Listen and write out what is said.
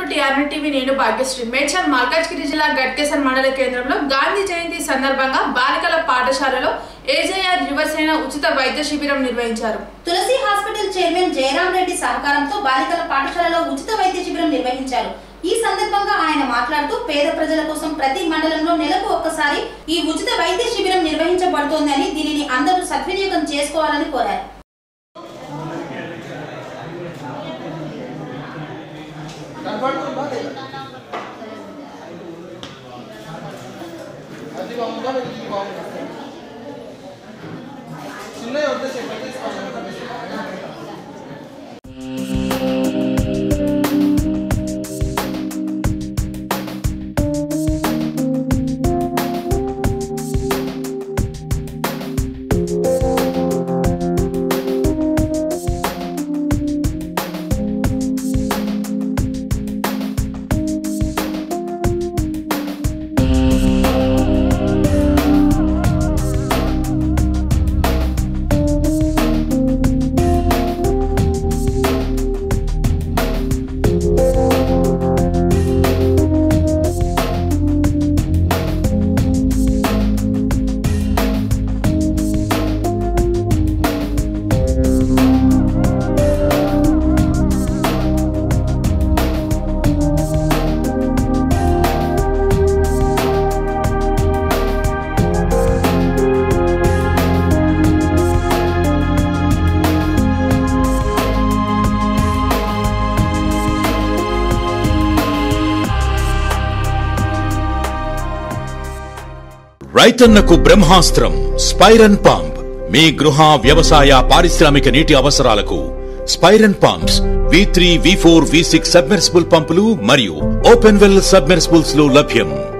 TRN TV నేను భాగ్యశ్రీ మేడ్చల్ మల్కాజ్గిరి జిల్లా గట్కేసర్ మండల కేంద్రంలో గాంధీ జయంతి సందర్భంగా బాలికల పాఠశాలలో ఏజేఆర్ యువసేన ఉచిత వైద్య శిబిరం నిర్వహించారు తులసి హాస్పిటల్ చైర్మన్ జయరాం రెడ్డి సహకారంతో బాలికల పాఠశాలలో ఉచిత వైద్య శిబిరం నిర్వహించారు ఈ సందర్భంగా ఆయన మాట్లాడుతూ పేద ప్రజల కోసం ప్రతి మండలంలో నెలకు ఒక్కసారి ఈ ఉచిత వైద్య శిబిరం నిర్వహించబడుతోందని దీనిని అందరూ సద్వినియోగం చేసుకోవాలని కోరారు కనపడుతుందా లేదా అది బాగుందా లేదా ఇది బాగుందా చిన్నవి వద్ద తీసుకోవాలి రైతన్నకు బ్రహ్మాస్త్రం స్పైరన్ పంప్ మీ గృహ వ్యవసాయ పారిశ్రామిక నీటి అవసరాలకు స్పైరన్ pumps V three V four V six submersible పంపులు మరియు ఓపెన్ వెల్ సబ్మెర్సిబుల్స్ లో లభ్యం